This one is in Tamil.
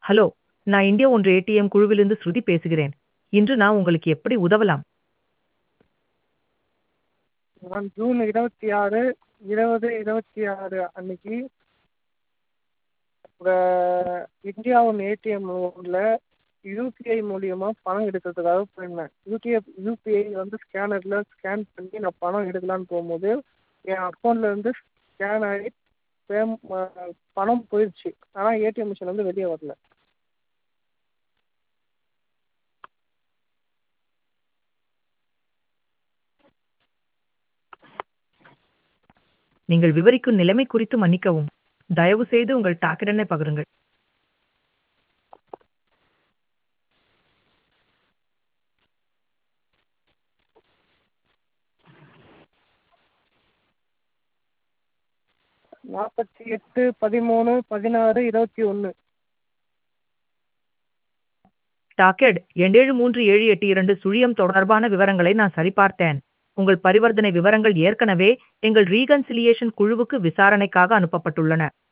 ஹலோ நான் இந்தியா ஒன்று ஏடிஎம் குழுவிலிருந்து ஸ்ருதி பேசுகிறேன் இன்று நான் உங்களுக்கு எப்படி உதவலாம் நான் ஜூன் இருபத்தி ஆறு இருபது இருபத்தி ஆறு அன்னைக்கு உங்கள் இந்தியா ஒன் ஏடிஎம்மில் யூபிஐ மூலியமாக பணம் எடுக்கிறதுக்காக போயிருந்தேன் யூடிஎ யூபிஐ வந்து ஸ்கேனரில் ஸ்கேன் பண்ணி நான் பணம் எடுக்கலான்னு போகும்போது என் அக்கௌண்ட்டில் இருந்து ஸ்கேன் ஆகி பேம் பணம் போயிடுச்சு ஆனால் ஏடிஎம் மிஷின்லேருந்து வெளியே வரல நீங்கள் விவரிக்கும் நிலைமை குறித்து மன்னிக்கவும் தயவுசெய்து உங்கள் டாக்கெட்டனை பகிருங்கள் நாற்பத்தி எட்டு பதிமூணு பதினாறு இருபத்தி ஒன்று டாக்கெட் ஏழு மூன்று ஏழு எட்டு இரண்டு சுழியம் தொடர்பான விவரங்களை நான் சரிபார்த்தேன் உங்கள் பரிவர்த்தனை விவரங்கள் ஏற்கனவே எங்கள் ரீகன்சிலியேஷன் குழுவுக்கு விசாரணைக்காக அனுப்பப்பட்டுள்ளன